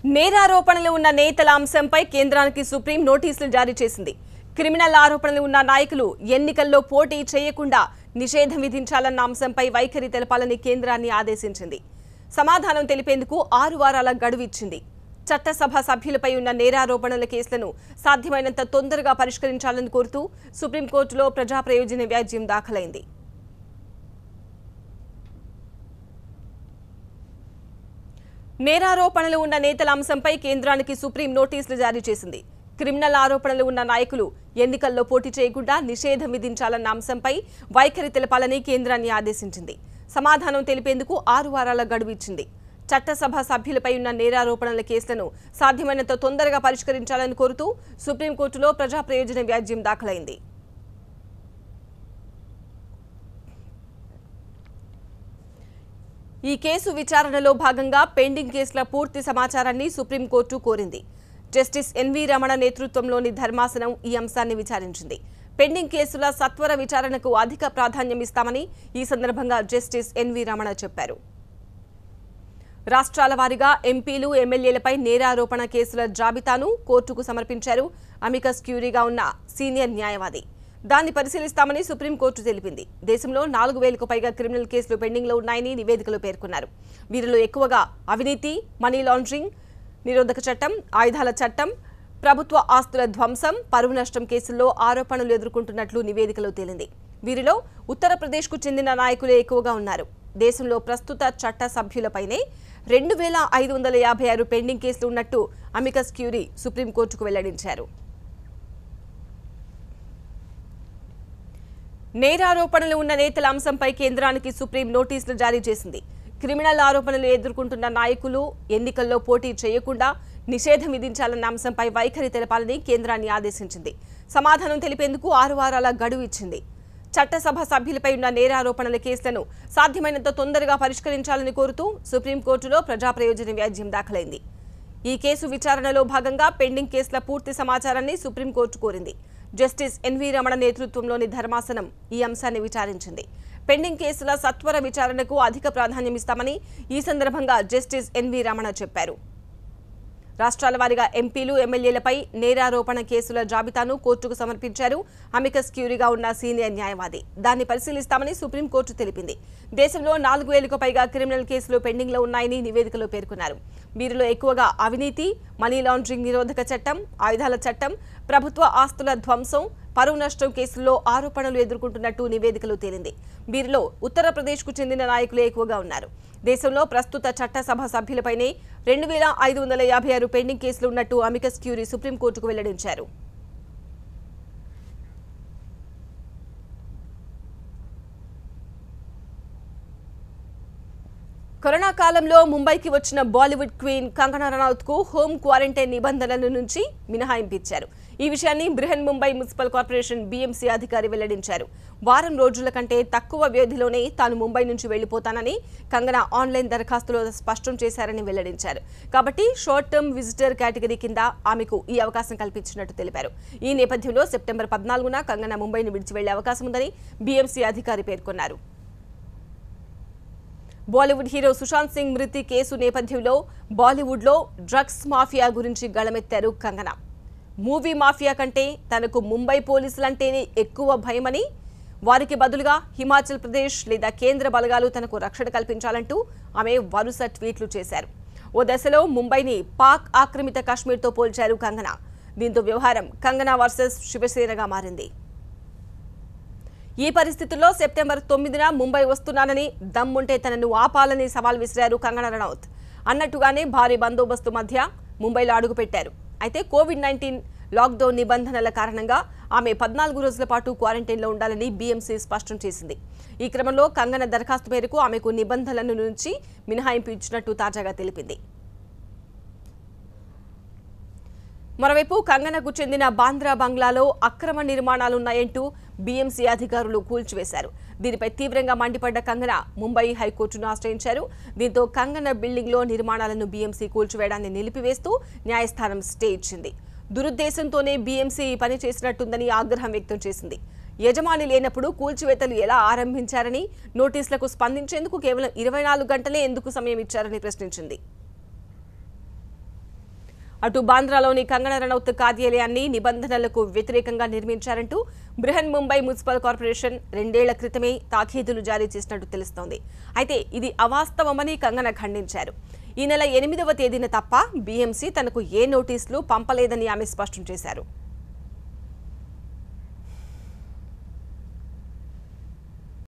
నేరారోపణలు ఉన్న నేతల అంశంపై కేంద్రానికి సుప్రీం నోటీసులు జారీ చేసింది క్రిమినల్ ఆరోపణలు ఉన్న నాయకులు ఎన్నికల్లో పోటీ చేయకుండా నిషేధం విధించాలన్న అంశంపై వైఖరి తెలపాలని కేంద్రాన్ని ఆదేశించింది సమాధానం తెలిపేందుకు ఆరు వారాల గడువు ఇచ్చింది చట్టసభ సభ్యులపై ఉన్న నేరారోపణల కేసులను సాధ్యమైనంత తొందరగా పరిష్కరించాలని కోరుతూ సుప్రీంకోర్టులో ప్రజా ప్రయోజన వ్యాజ్యం దాఖలైంది నేరారోపణలు ఉన్న నేతల అంశంపై కేంద్రానికి సుప్రీం నోటీసులు జారీ చేసింది క్రిమినల్ ఆరోపణలు ఉన్న నాయకులు ఎన్నికల్లో పోటీ చేయకుండా నిషేధం విధించాలన్న అంశంపై వైఖరి తెలపాలని కేంద్రాన్ని ఆదేశించింది సమాధానం తెలిపేందుకు ఆరు వారాల గడువు ఇచ్చింది చట్టసభ సభ్యులపై ఉన్న నేరారోపణల కేసులను సాధ్యమైనంత తొందరగా పరిష్కరించాలని కోరుతూ సుప్రీంకోర్టులో ప్రజా ప్రయోజన వ్యాజ్యం దాఖలైంది ఈ కేసు విచారణలో భాగంగా పెండింగ్ కేసుల పూర్తి సమాచారాన్ని సుప్రీంకోర్టు కోరింది జస్టిస్ ఎన్వి రమణ నేతృత్వంలోని ధర్మాసనం ఈ అంశాన్ని విచారించింది పెండింగ్ కేసుల సత్వర విచారణకు అధిక ప్రాధాన్యం ఇస్తామని ఈ సందర్భంగా జస్టిస్ ఎన్వి రమణ చెప్పారు రాష్ట్రాల వారీగా ఎంపీలు ఎమ్మెల్యేలపై నేరారోపణ కేసుల జాబితాను కోర్టుకు సమర్పించారు అమికస్ క్యూరీగా ఉన్న సీనియర్ న్యాయవాది దాన్ని పరిశీలిస్తామని సుప్రీంకోర్టు తెలిపింది దేశంలో నాలుగు వేలకు పైగా క్రిమినల్ కేసులు పెండింగ్లో ఉన్నాయని నివేదికలో పేర్కొన్నారు వీరిలో ఎక్కువగా అవినీతి మనీ లాండరింగ్ నిరోధక చట్టం ఆయుధాల చట్టం ప్రభుత్వ ఆస్తుల ధ్వంసం పరువు నష్టం కేసుల్లో ఆరోపణలు ఎదుర్కొంటున్నట్లు నివేదికలో తేలింది వీరిలో ఉత్తరప్రదేశ్కు చెందిన నాయకులే ఎక్కువగా ఉన్నారు దేశంలో ప్రస్తుత చట్ట సభ్యులపైనే రెండు వేల ఐదు వందల యాభై ఆరు పెండింగ్ కేసులు ఉన్నట్టు అమికస్ క్యూరీ సుప్రీంకోర్టుకు వెల్లడించారు నేరారోపణలు ఉన్న నేతల అంశంపై కేంద్రానికి సుప్రీం నోటీసులు జారీ చేసింది క్రిమినల్ ఆరోపణలు ఎదుర్కొంటున్న నాయకులు ఎన్నికల్లో పోటీ చేయకుండా నిషేధం విధించాలన్న అంశంపై వైఖరి తెలపాలని కేంద్రాన్ని ఆదేశించింది సమాధానం తెలిపేందుకు ఆరు వారాల గడువు ఇచ్చింది చట్టసభ సభ్యులపై ఉన్న నేరారోపణల కేసులను సాధ్యమైనంత తొందరగా పరిష్కరించాలని కోరుతూ సుప్రీంకోర్టులో ప్రజా ప్రయోజన వ్యాజ్యం దాఖలైంది ఈ కేసు విచారణలో భాగంగా పెండింగ్ కేసుల పూర్తి సమాచారాన్ని సుప్రీంకోర్టు కోరింది జస్టిస్ ఎన్వి రమణ నేతృత్వంలోని ధర్మాసనం ఈ అంశాన్ని విచారించింది పెండింగ్ కేసుల సత్వర విచారణకు అధిక ప్రాధాన్యం ఇస్తామని ఈ సందర్భంగా జస్టిస్ ఎన్వి రమణ చెప్పారు రాష్ట్రాల వారీగా ఎంపీలు ఎమ్మెల్యేలపై నేరారోపణ కేసుల జాబితాను కోర్టుకు సమర్పించారు అమికస్ క్యూరీగా ఉన్న సీనియర్ న్యాయవాది దాన్ని పరిశీలిస్తామని సుప్రీంకోర్టు తెలిపింది దేశంలో నాలుగు వేలకు పైగా క్రిమినల్ కేసులు పెండింగ్లో ఉన్నాయని నివేదికలో పేర్కొన్నారు వీరిలో ఎక్కువగా అవినీతి మనీ లాండరింగ్ నిరోధక చట్టం ఆయుధాల చట్టం ప్రభుత్వ ఆస్తుల ధ్వంసం పరువు నష్టం కేసుల్లో ఆరోపణలు ఎదుర్కొంటున్నట్టు నివేదికలో తేలింది వీరిలో ఉత్తరప్రదేశ్కు చెందిన నాయకులే ఎక్కువగా ఉన్నారు దేశంలో ప్రస్తుత చట్టసభ సభ్యులపైనే రెండు వేల ఐదు వందల యాభై ఆరు పెండింగ్ కేసులు ఉన్నట్టు అమికస్ క్యూరీ సుప్రీంకోర్టుకు వెల్లడించారు కరోనా కాలంలో ముంబైకి వచ్చిన బాలీవుడ్ క్వీన్ కంగనా రనౌత్ కు హోమ్ క్వారంటైన్ నిబంధనల నుంచి మినహాయింపిచ్చారు ఈ విషయాన్ని Brihanmumbai municipal corporation BMC అధికారి వెల్లడించారు వారం రోజుల కంటే తక్కువ వ్యవధిలోనే తాను ముంబై నుంచి వెళ్లిపోతానని కంగనా ఆన్లైన్ దరఖాస్తులో స్పష్టం చేశారని వెల్లడించారు కాబట్టి షార్ట్ టర్మ్ విజిటర్ కేటగిరీ కింద ఆమెకు ఈ అవకాశం కల్పించినట్టు తెలిపారు ఈ నేపథ్యంలో సెప్టెంబర్ పద్నాలుగున కంగనా ముంబైని విడిచి వెళ్లే అవకాశం ఉందని బీఎంసీ అధికారి పేర్కొన్నారు బాలీవుడ్ హీరో సుశాంత్ సింగ్ మృతి కేసు నేపథ్యంలో బాలీవుడ్లో డ్రగ్స్ మాఫియా గురించి గళమెత్తారు కంగనా మూవీ మాఫియా కంటే తనకు ముంబై పోలీసులంటేనే ఎక్కువ భయమని వారికి బదులుగా హిమాచల్ ప్రదేశ్ లేదా కేంద్ర బలగాలు తనకు రక్షణ కల్పించాలంటూ ఆమె వరుస ట్వీట్లు చేశారు ఓ దశలో ముంబైని పాక్ ఆక్రమిత కాశ్మీర్తో పోల్చారు కంగనా దీంతో వ్యవహారం కంగనా వర్సెస్ శివసేనగా మారింది ఈ పరిస్థితుల్లో సెప్టెంబర్ తొమ్మిదిన ముంబై వస్తున్నానని దమ్ముంటే తనను ఆపాలని సవాల్ విసిరారు కంగనా రనౌత్ అన్నట్టుగానే భారీ బందోబస్తు మధ్య ముంబైలో అడుగుపెట్టారు అయితే కోవిడ్ నైన్టీన్ లాక్డౌన్ నిబంధనల కారణంగా ఆమె పద్నాలుగు రోజుల పాటు క్వారంటైన్లో ఉండాలని బీఎంసీ స్పష్టం చేసింది ఈ క్రమంలో కంగన దరఖాస్తు మేరకు ఆమెకు నిబంధనల నుంచి మినహాయింపు ఇచ్చినట్టు తాజాగా తెలిపింది మరోవైపు కంగనకు చెందిన బాంద్రా బంగ్లాలో అక్రమ నిర్మాణాలున్నాయంటూ బీఎంసీ అధికారులు కూల్చివేశారు దీనిపై తీవ్రంగా మండిపడ్డ కంగన ముంబై హైకోర్టును ఆశ్రయించారు దీంతో కంగన బిల్డింగ్లో నిర్మాణాలను బీఎంసీ కూల్చివేయడాన్ని నిలిపివేస్తూ న్యాయస్థానం స్టే ఇచ్చింది దురుద్దేశంతోనే బీఎంసీ ఈ పని చేసినట్టుందని ఆగ్రహం వ్యక్తం చేసింది యజమాని లేనప్పుడు కూల్చివేతలు ఎలా ఆరంభించారని నోటీసులకు స్పందించేందుకు కేవలం ఇరవై నాలుగు గంటలే ఎందుకు సమయం ఇచ్చారని ప్రశ్నించింది అటు బాంద్రాలోని కంగనా రనౌత్ కార్యాలయాన్ని నిబంధనలకు వ్యతిరేకంగా నిర్మించారంటూ బృహన్ ముంబై మున్సిపల్ కార్పొరేషన్ రెండేళ్ల క్రితమే తాఖీదులు జారీ చేసినట్టు తెలుస్తోంది అయితే ఇది అవాస్తవమని కంగన ఖండించారు ఈ నెల ఎనిమిదవ తేదీన తప్ప బీఎంసీ తనకు ఏ నోటీసులు పంపలేదని ఆమె స్పష్టం చేశారు